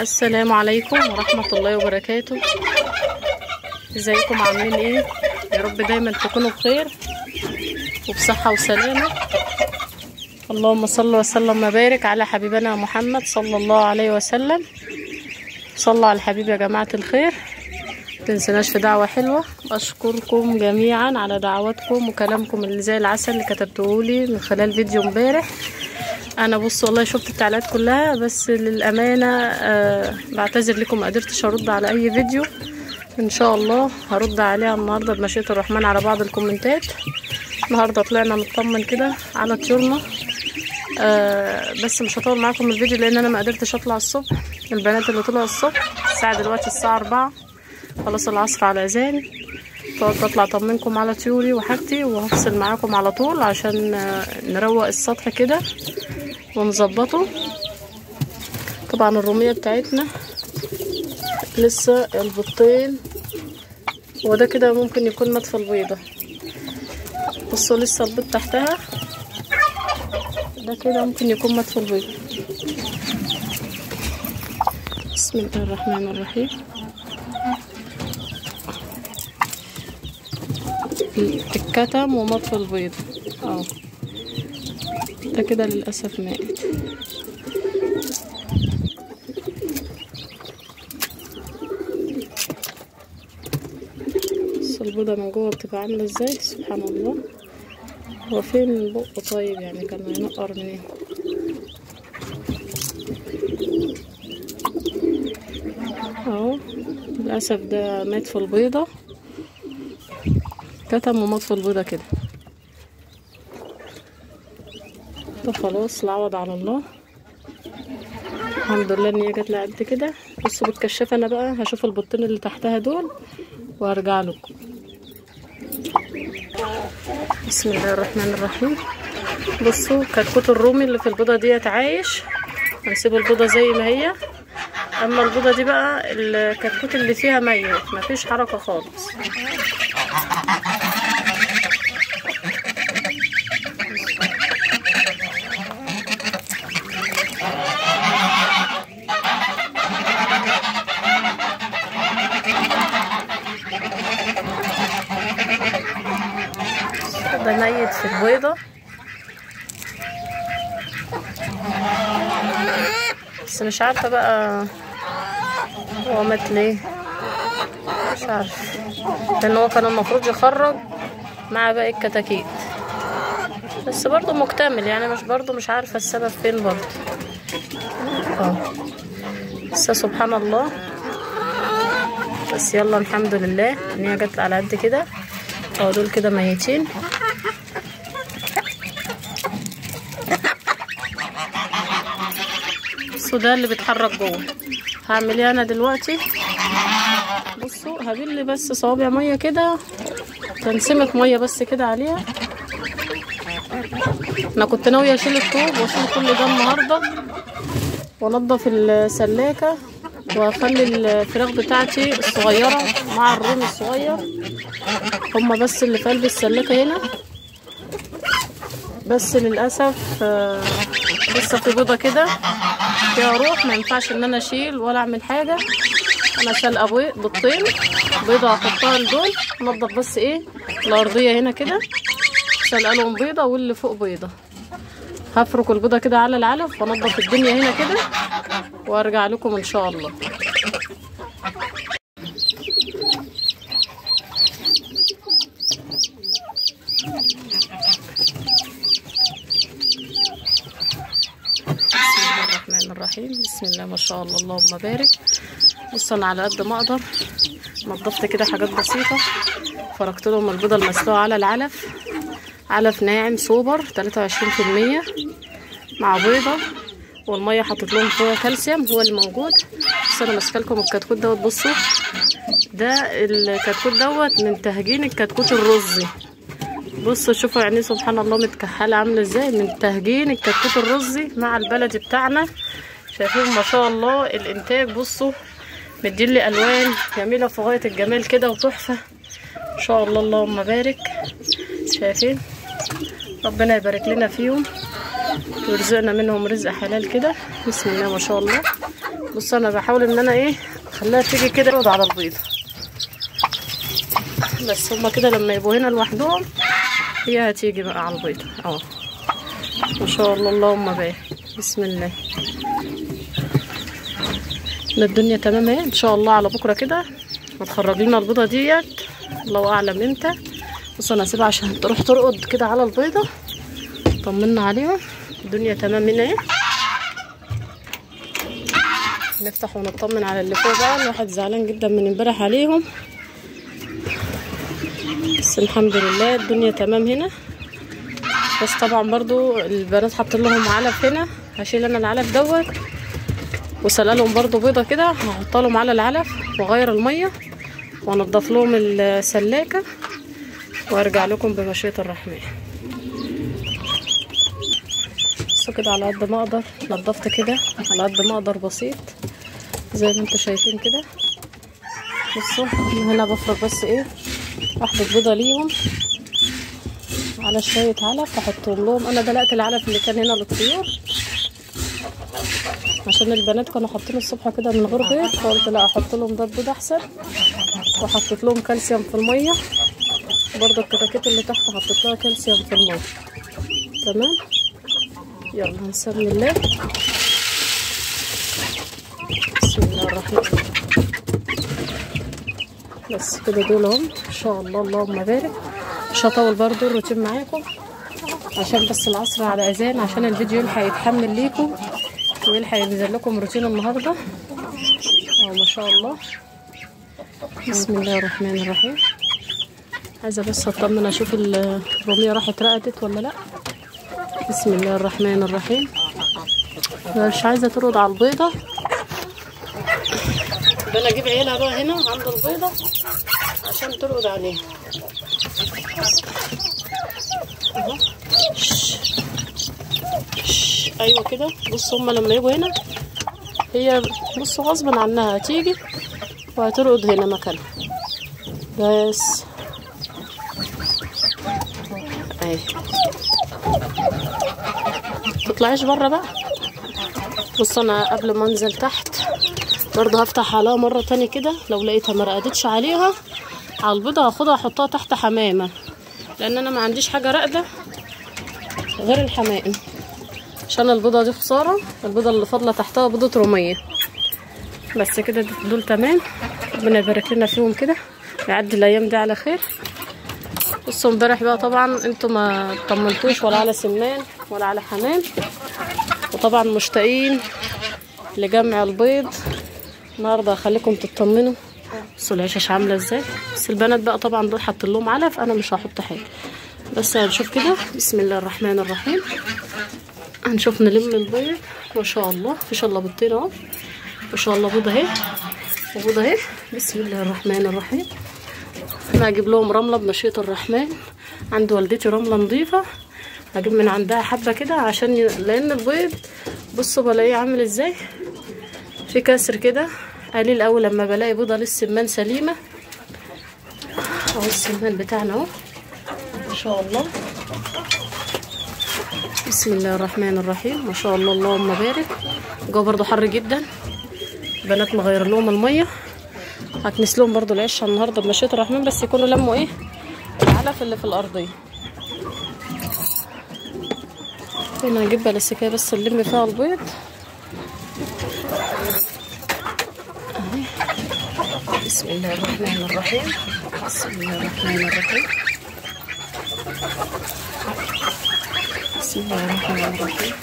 السلام عليكم ورحمة الله وبركاته ازيكم عاملين ايه يا رب دايما تكونوا بخير وبصحة وسلامة اللهم صل وسلم وبارك على حبيبنا محمد صلى الله عليه وسلم صلوا على الحبيب يا جماعة الخير متنسناش في دعوة حلوة أشكركم جميعا على دعواتكم وكلامكم اللي زي العسل اللي كتبتهولي من خلال فيديو امبارح انا بص والله شفت التعليقات كلها بس للامانه آه بعتذر لكم ما قدرتش ارد على اي فيديو ان شاء الله هرد عليها النهارده بمشيئه الرحمن على بعض الكومنتات النهارده طلعنا نطمن كده على طيورنا آه بس مش هطول معاكم الفيديو لان انا ما قدرتش اطلع الصبح البنات اللي طلعوا الصبح الساعه دلوقتي الساعه 4 خلاص العصر على اذان فقلت اطلع اطمنكم على طيوري وحاجتي وهفصل معاكم على طول عشان آه نروق السطح كده ونظبطه طبعا الرومية بتاعتنا لسه البطين وده كده ممكن يكون مدفى البيضة بصوا لسه البيض تحتها ده كده ممكن يكون مدفى البيضة بسم الله الرحمن الرحيم الكتم ومطفى البيض اه ده كده للأسف مات بس البيضة من جوه بتبقى عاملة ازاي سبحان الله هو فين البق طيب يعني كان هينقر منين اهو للأسف ده مات في البيضة كتم ومات في البيضة كده ده خلاص العوض على الله الحمد لله ان هي جت لقد كده بصوا بالكشافه انا بقى هشوف البطين اللي تحتها دول وارجع لكم بسم الله الرحمن الرحيم بصوا كتكوت الرومي اللي في البيضه ديت عايش هنسيب البيضه زي ما هي اما البيضه دي بقى الكتكوت اللي فيها ميت مفيش حركه خالص ده ميت في البيضة بس مش عارفة بقى هو مات ليه مش عارفة لان هو كان المفروض يخرج مع باقي الكتاكيت بس برضه مكتمل يعني مش برضه مش عارفة السبب فين برضه اه بس سبحان الله بس يلا الحمد لله ان هي جت على قد كده هو دول كده ميتين بصوا ده اللي بيتحرك جوه هعمل ايه انا دلوقتي بصوا هبل بس صوابع ميه كده تنسمة ميه بس كده عليها انا كنت ناويه اشيل الطوب واشيل كل ده النهارده وانضف السلاكه واخلي الفراخ بتاعتي الصغيره مع الرومي الصغير هما بس اللي في قلب السلاكه هنا بس للاسف آه لسه في بيضه كده فيها روح ما ينفعش ان انا اشيل ولا اعمل حاجه انا سالقه بيضتين بيضه هحطها لدول انضف بس ايه الارضيه هنا كده سالقه لهم بيضه واللي فوق بيضه هفرك البيضه كده على العلف وانضف الدنيا هنا كده وارجع لكم ان شاء الله الرحمن الرحيم بسم الله ما شاء الله اللهم بارك بص انا على قد ما اقدر نضفت كده حاجات بسيطه فركت لهم البيضه المسلوقه على العلف علف ناعم سوبر 23% مع بيضه والميه حطيت لهم فيها كالسيوم هو اللي موجود بس انا ماسكه لكم الكتكوت دوت بصوا ده الكتكوت دوت من تهجين الكتكوت الرزي بصوا شوفوا يعني سبحان الله متكحله عامله ازاي من تهجين الكتكوت الرزي مع البلدي بتاعنا شايفين ما شاء الله الانتاج بصوا مديلي الوان جميله في غايه الجمال كده وتحفه ان شاء الله اللهم بارك شايفين ربنا يبارك لنا فيهم ويرزقنا منهم رزق حلال كده بسم الله ما شاء الله بص انا بحاول ان انا ايه اخليها تيجي كده تقعد على البيضه بس هما كده لما يبقوا هنا لوحدهم هي هتيجي بقى على البيضه اهو ما شاء الله اللهم بارك بسم الله إن الدنيا تمام اهي ان شاء الله على بكره كده هتخرج لنا البيضه ديت الله اعلم امتى بص انا هسيبها عشان تروح ترقد كده على البيضه طمنا عليهم الدنيا تمام هنا اهي نفتح ونطمن على اللي فوق بقى الواحد زعلان جدا من امبارح عليهم بس الحمد لله الدنيا تمام هنا بس طبعا برضو البنات حاطين لهم علف هنا هشيل انا العلف دوت وسلق لهم برضو بيضه كده هحط لهم على العلف واغير الميه وانضف لهم السلاكه وارجع لكم بمشيئه الرحمن بصوا كده على قد ما اقدر نضفت كده على قد ما اقدر بسيط زي ما انتم شايفين كده بصوا أنا هنا بفرق بس ايه واحدة بيضة ليهم على شوية علف احطهم لهم انا دلقت العلف اللي كان هنا للطيور عشان البنات كانوا حاطين الصبح كده من غير بيض فقلت لا احط لهم ده البيض احسن وحطيت لهم كالسيوم في الميه برضه الكتاكيت اللي تحت حطيت لها كالسيوم في الميه تمام يلا نسمي الله بسم الله الرحمن الرحيم بس كده دول اهم ان شاء الله اللهم بارك مش هطول برضو الروتين معاكم عشان بس العصر على اذان عشان الفيديو يلحق يتحمل ليكم ويلحق ينزل لكم روتين النهارده اه ما شاء الله بسم الله الرحمن الرحيم عايزه بس اطمن اشوف الروميه راحت رقدت ولا لا بسم الله الرحمن الرحيم مش عايزه ترقد على البيضه ده انا اجيب عيلها بقى هنا عند البيضه عشان ترقد عليها اهو شش. شش. ايوه كده بصوا هما لما يجوا هنا هي بصوا غصب عنها هتيجي وهترقد هنا مكانها بس اهي تطلعيش بره بقى بص انا قبل ما انزل تحت برضه هفتح عليها مرة تاني كده لو لقيتها ما رقدتش عليها على البيضة هاخدها احطها تحت حمامة لان انا ما عنديش حاجة راقدة غير الحمائم عشان البيضة دي خسارة البيضة اللي فاضلة تحتها بيضة رومية بس كده دول تمام ربنا يبارك لنا فيهم كده يعدي الايام دي على خير بصوا امبارح بقى طبعا انتوا ما طمنتوش ولا على سمان ولا على حمام وطبعا مشتاقين لجمع البيض النهارده هخليكم تطمنوا بصوا العشش عامله ازاي بس البنات بقى طبعا دول حاطين لهم علف انا مش هحط حاجه بس هنشوف كده بسم الله الرحمن الرحيم هنشوف نلم البيض ما شاء الله ما شاء الله بيضتين اهو ما شاء الله بيضه اهي وبيضه اهي بسم الله الرحمن الرحيم انا هجيب لهم رمله بمشيئه الرحمن عند والدتي رمله نظيفه هجيب من عندها حبه كده عشان ي... لان البيض بصوا بلاقيه عامل ازاي في كسر كده قليل قوي لما بلاقي بيضه للسمان سليمه اهو السمان بتاعنا اهو ما شاء الله بسم الله الرحمن الرحيم ما شاء الله اللهم بارك الجو برضو حر جدا بنات مغير لهم الميه هكنس لهم برضو العشه النهارده بمشيئه الرحمن بس يكونوا لموا ايه العلف اللي في الارضيه هنا هجيب بلاستيكيه بس نلم فيها البيض أهي. بسم الله الرحمن الرحيم بسم الله الرحمن الرحيم بسم الله الرحمن الرحيم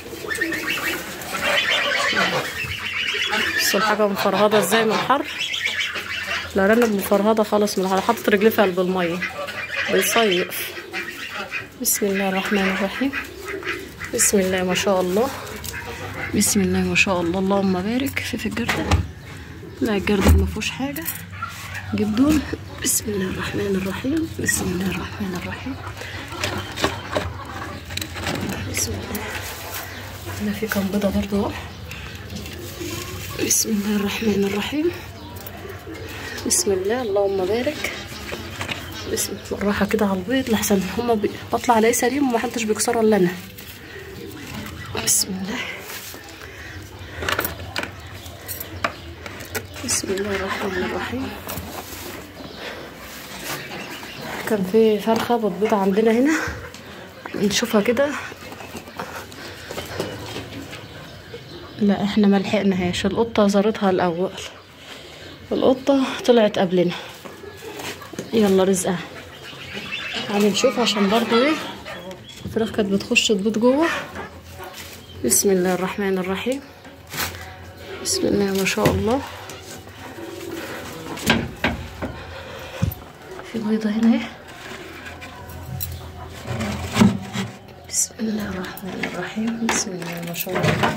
بصوا الحاجة مفرهضة ازاي من الحر الأرانب مفرهضة خالص من الحر حاطط رجليه في قلب المية بيصيف بسم الله الرحمن الرحيم بسم الله ما شاء الله بسم الله ما شاء الله اللهم بارك في في الجردة لا الجردة ما فيهوش حاجة جيب دول بسم الله الرحمن الرحيم بسم الله الرحمن الرحيم بسم الله هنا في كام بيضة برضو اهو بسم الله الرحمن الرحيم بسم الله اللهم بارك بسم بالراحة كده على البيض لحسن هما بي... بطلع الاقيه سليم ومحدش بيكسره الا انا بسم الله بسم الله الرحمن الرحيم كان في فرخة بتبيض عندنا هنا نشوفها كده لا احنا ما لحقناهاش القطة زارتها الاول القطة طلعت قبلنا يلا رزقها يعني نشوف عشان برضو ايه الفراخ كانت بتخش تبيض جوه بسم الله الرحمن الرحيم بسم الله ما شاء الله في بيضة هنا اهي بسم الله الرحمن الرحيم بسم الله ما شاء الله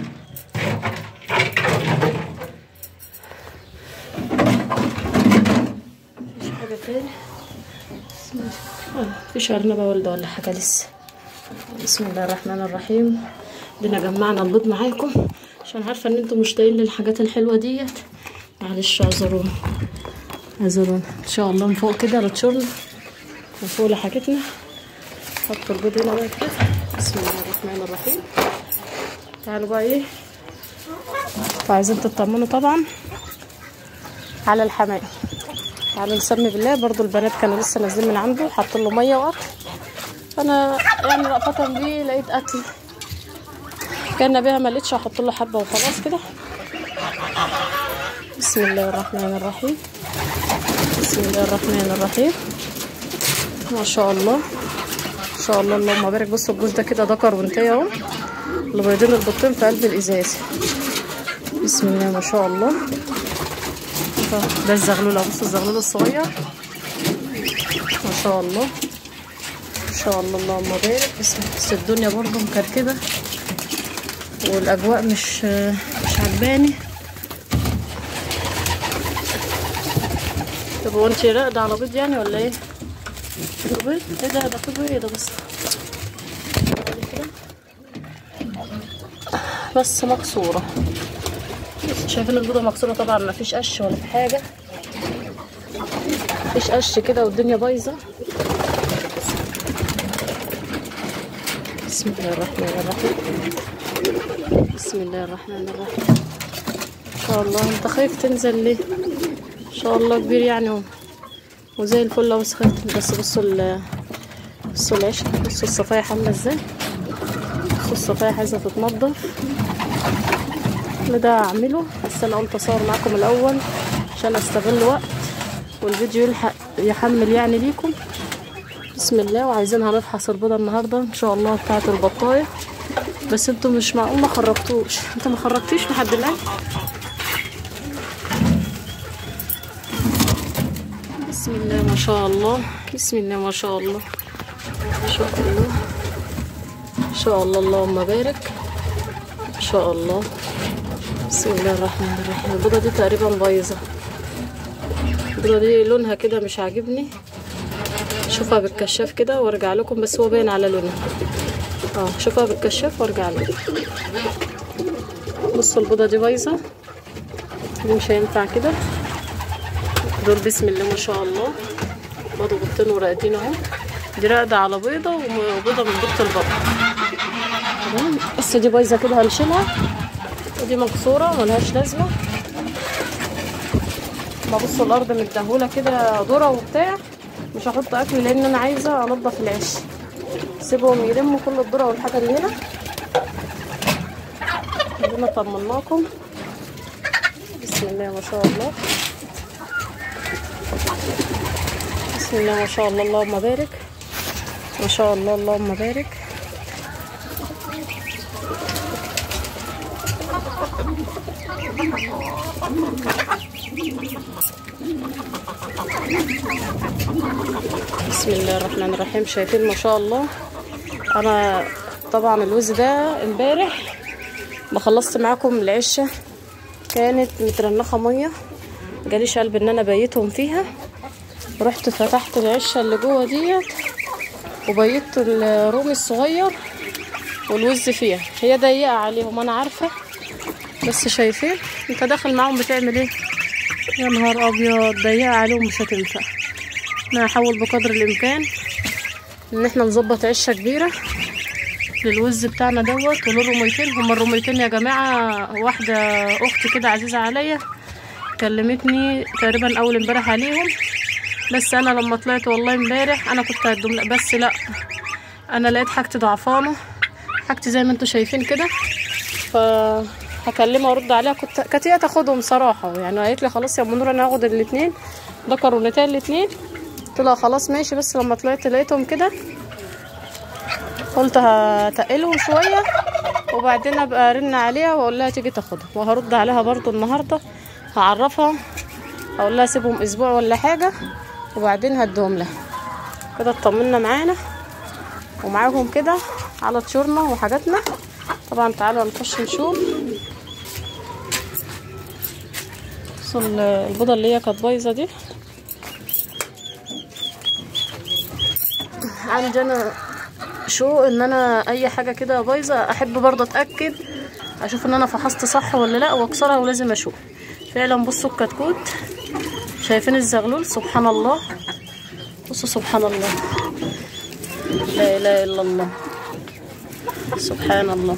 مفيش حاجة تاني بسم الله آه، مفيش أرنبة والدة ولا حاجة لسه بسم الله الرحمن الرحيم دينا جمعنا البيض معاكم عشان عارفة ان انتوا مشتاقين للحاجات الحلوة ديت معلش اعذرونا اعذرونا ان شاء الله من فوق كده رتشورنا من فوق لحاجتنا حط البيض هنا بقى كده بسم الله الرحمن الرحيم تعالوا بقى ايه وعايزين تطمنوا طبعا على الحمام تعالوا نسمي بالله برضو البنات كانوا لسه نازلين من عنده حاطين له ميه واكل فانا يعني رأفة بيه لقيت اكل كان بيها ما لقيتش احط له حبه وخلاص كده بسم الله الرحمن الرحيم بسم الله الرحمن الرحيم ما شاء الله ما شاء الله اللهم بارك بصوا الجوز ده كده ذكر وانتهي اهو البيضين البطين في قلب الازاز بسم الله ما شاء الله ده الزغلول بصوا الزغلول الصغير ما شاء الله ما شاء الله اللهم بارك بسم الله بس الدنيا برضه مكركبه والاجواء مش مش عجباني طب هو انت راقده على بيض يعني ولا ايه في بيض ايه ده ده في بيض بس بس مكسوره شايفين البيضه مكسوره طبعا ما فيش قش ولا في حاجه مفيش قش كده والدنيا بايظه بسم الله الرحمن الرحيم بسم الله الرحمن الرحيم ان شاء الله انت خايف تنزل ليه ان شاء الله كبير يعني و- وزي الفل لو سخنت بس بصوا ال بصوا العيش بصوا الصفايح عامله ازاي بصوا الصفايح عايزه تتنضف كل ده اعمله بس انا قلت اصور معاكم الاول عشان استغل وقت والفيديو يلحق يحمل يعني ليكم بسم الله وعايزينها نفحص البيضه النهارده ان شاء الله بتاعه البطايه بس انتوا مش معقول ما خرجتوش انت ما خرجتيش لحد الان بسم الله ما شاء الله بسم الله ما شاء الله ما شاء الله ما شاء الله اللهم بارك ما شاء الله بسم الله الرحمن الرحيم البيضه دي تقريبا بايظه البيضه دي لونها كده مش عاجبني شوفها بالكشاف كده وارجع لكم بس هو باين على لونها اه شوفها بالكشاف وارجع لكم بصوا البيضه دي بايظه دي مش هينفع كده دول بسم الله ما شاء الله برضه بيضتين وراقدين اهو دي راقده على بيضه وبيضه من بيضه البقر تمام بس دي بايظه كده هنشيلها ودي مكسوره ملهاش لازمه ببصوا الارض متدهوله كده ذره وبتاع مش هحط اكل لان انا عايزه انضف العيش سيبهم يلموا كل الذره والحاجه اللي هنا ربنا طمناكم بسم الله ما شاء الله بسم الله ما شاء الله اللهم بارك ما شاء الله اللهم بارك بسم الله الرحمن الرحيم شايفين ما شاء الله انا طبعا الوز ده امبارح ما خلصت معاكم العشه كانت مترنخه ميه جاليش قلب ان انا بيتهم فيها رحت فتحت العشه اللي جوه ديت وبيت الرومي الصغير والوز فيها هي ضيقه عليهم انا عارفه بس شايفين انت داخل معاهم بتعمل ايه يا نهار ابيض ضيقه عليهم مش هتنفع انا هحاول بقدر الامكان ان احنا نظبط عشه كبيره للوز بتاعنا دوت وللرميتين هما الرميتين يا جماعه واحده اختي كده عزيزه عليا كلمتني تقريبا اول امبارح عليهم بس انا لما طلعت والله امبارح انا كنت هدوم لا بس لا انا لقيت حاجتي ضعفانه حاجتي زي ما انتم شايفين كده ف هكلمها وارد عليها كنت كانت هي تاخدهم صراحه يعني قالت لي خلاص يا ام نور انا هاخد الاثنين ده كرونتين الاثنين قلت لها خلاص ماشي بس لما طلعت لقيتهم كده قلت هتقلهم شويه وبعدين ابقى ارن عليها واقول لها تيجي تاخدهم وهرد عليها برضو النهارده هعرفها اقول لها سيبهم اسبوع ولا حاجه وبعدين هديهم لها كده اطمنا معانا ومعاهم كده على طشورنا وحاجاتنا طبعا تعالوا نخش نشوف بصوا البيضه اللي هي كانت بايظه دي عندي انا شو ان انا اي حاجه كده بايظه احب برضه اتاكد اشوف ان انا فحصت صح ولا لا واكسرها ولازم اشوف فعلا بصوا الكتكوت شايفين الزغلول سبحان الله بصوا سبحان الله لا اله الا الله سبحان الله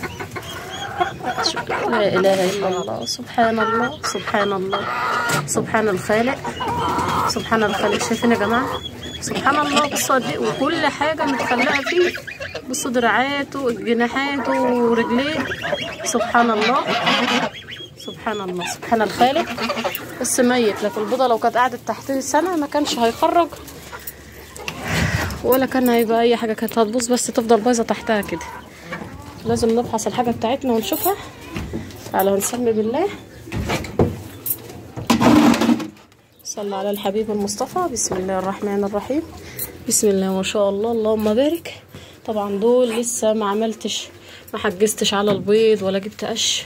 لا اله الا الله سبحان الله سبحان الله سبحان الخالق سبحان الخالق شايفين يا جماعه سبحان الله بصوا قد ايه وكل حاجه متخلقه فيه بصوا دراعاته جناحاته ورجليه سبحان الله سبحان الله سبحان الخالق بس ميت لكن البيضه لو كانت قعدت تحت سنه ما كانش هيخرج ولا كان هيبقى اي حاجه كانت هتبوظ بس تفضل بايظه تحتها كده لازم نفحص الحاجه بتاعتنا ونشوفها تعالوا نسمي بالله صلى على الحبيب المصطفى بسم الله الرحمن الرحيم بسم الله ما شاء الله اللهم بارك طبعا دول لسه ما عملتش ما حجزتش على البيض ولا جبت قش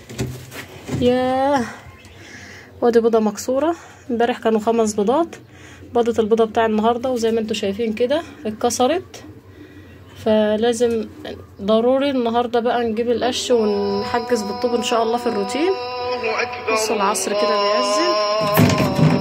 ياه وادي بيضه مكسوره امبارح كانوا خمس بيضات بيضه البيضه بتاع النهارده وزي ما انتم شايفين كده اتكسرت فلازم ضروري النهارده بقى نجيب القش ونحجز بالطوب ان شاء الله في الروتين بصوا العصر كده بيأذن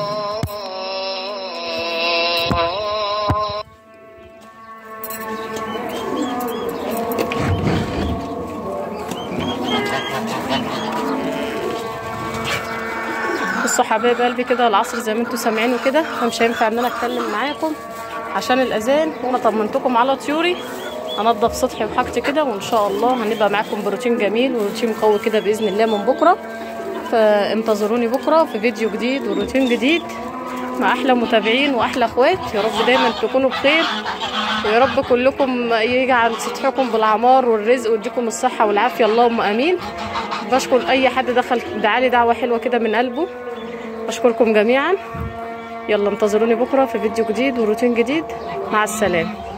بصوا حبايب قلبي كده العصر زي ما انتم سامعينه كده فمش هينفع ان انا اتكلم معاكم عشان الاذان وانا طمنتكم على طيوري هنضف سطحي وحاجتي كده وان شاء الله هنبقى معاكم بروتين جميل وروتين قوي كده باذن الله من بكره فانتظروني بكره في فيديو جديد وروتين جديد مع احلى متابعين واحلى اخوات يا رب دايما تكونوا بخير ويا رب كلكم يجعل سطحكم بالعمار والرزق ويديكم الصحه والعافيه اللهم امين بشكر اي حد دخل دعالي دعوه حلوه كده من قلبه اشكركم جميعا يلا انتظروني بكره في فيديو جديد وروتين جديد مع السلامه